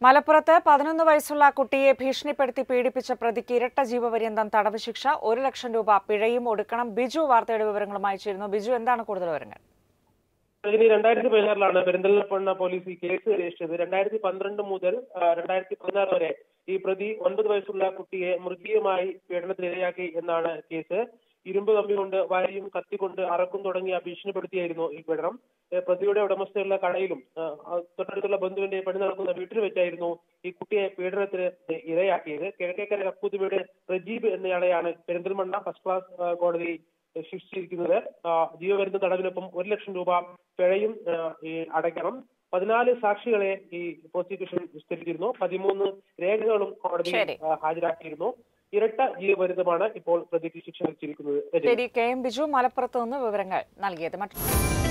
മലപ്പുറത്ത് പതിനൊന്ന് വയസ്സുള്ള കുട്ടിയെ ഭീഷണിപ്പെടുത്തി പീഡിപ്പിച്ച പ്രതിക്ക് ഇരട്ട ജീവപര്യന്തം തടവ് ശിക്ഷ ഒരു ലക്ഷം രൂപ പിഴയും ഒടുക്കണം ബിജു വാർത്തയുടെ വിവരങ്ങളുമായി ചേരുന്നു ബിജു എന്താണ് കൂടുതൽ വിവരങ്ങൾ ഇതിന് രണ്ടായിരത്തി പതിനാറിലാണ് പെരിന്തൽമണ്ണ പോലീസ് ഈ കേസ് രജിസ്റ്റർ രണ്ടായിരത്തി പന്ത്രണ്ട് മുതൽ ആ, രണ്ടായിരത്തി പതിനാറ് വരെ ഈ പ്രതി ഒൻപത് വയസ്സുള്ള കുട്ടിയെ മൃഗീയമായി പീഡനത്തിനിരയാക്കി എന്നാണ് കേസ് ഇരുമ്പ് കമ്പി കൊണ്ട് വാരിയും കത്തി കൊണ്ട് അറക്കും തുടങ്ങിയ ഭീഷണിപ്പെടുത്തിയായിരുന്നു ഈ പീഡനം ഏ, പ്രതിയുടെ ഉടമസ്ഥയുള്ള കടയിലും ആ, ആ, തൊട്ടടുത്തുള്ള ബന്ധുവിന്റെ പണി നടക്കുന്ന വീട്ടിൽ വെച്ചായിരുന്നു ഈ കുട്ടിയെ പീഡനത്തിന് ഇരയാക്കിയത് കിഴക്കേക്കര കക്കൂത്തുവീട് പ്രജീബ് എന്നയാളെയാണ് പെരിന്തൽമണ്ണ ഫസ്റ്റ് ക്ലാസ് ആ, കോടതി ശിക്ഷിച്ചിരിക്കുന്നത് ആ, ജീവപര്യന്ത തടവിനൊപ്പം ഒരു ലക്ഷം രൂപ പിഴയും ആ, ഈ അടയ്ക്കണം പതിനാല് സാക്ഷികളെ ഈ പ്രോസിക്യൂഷൻ വിസ്തരിച്ചിരുന്നു പതിമൂന്ന് രേഖകളും കോടതി ശരി. ഹാജരാക്കിയിരുന്നു ഇരട്ട ജീവപര്യന്തമാണ് ഇപ്പോൾ പ്രതിക്ക് ശിക്ഷ വിധിച്ചിരിക്കുന്നത് രജനി. ശരി കെ എം ബിജു മലപ്പുറത്ത് നിന്ന് വിവരങ്ങൾ നൽകിയത് മറ്റു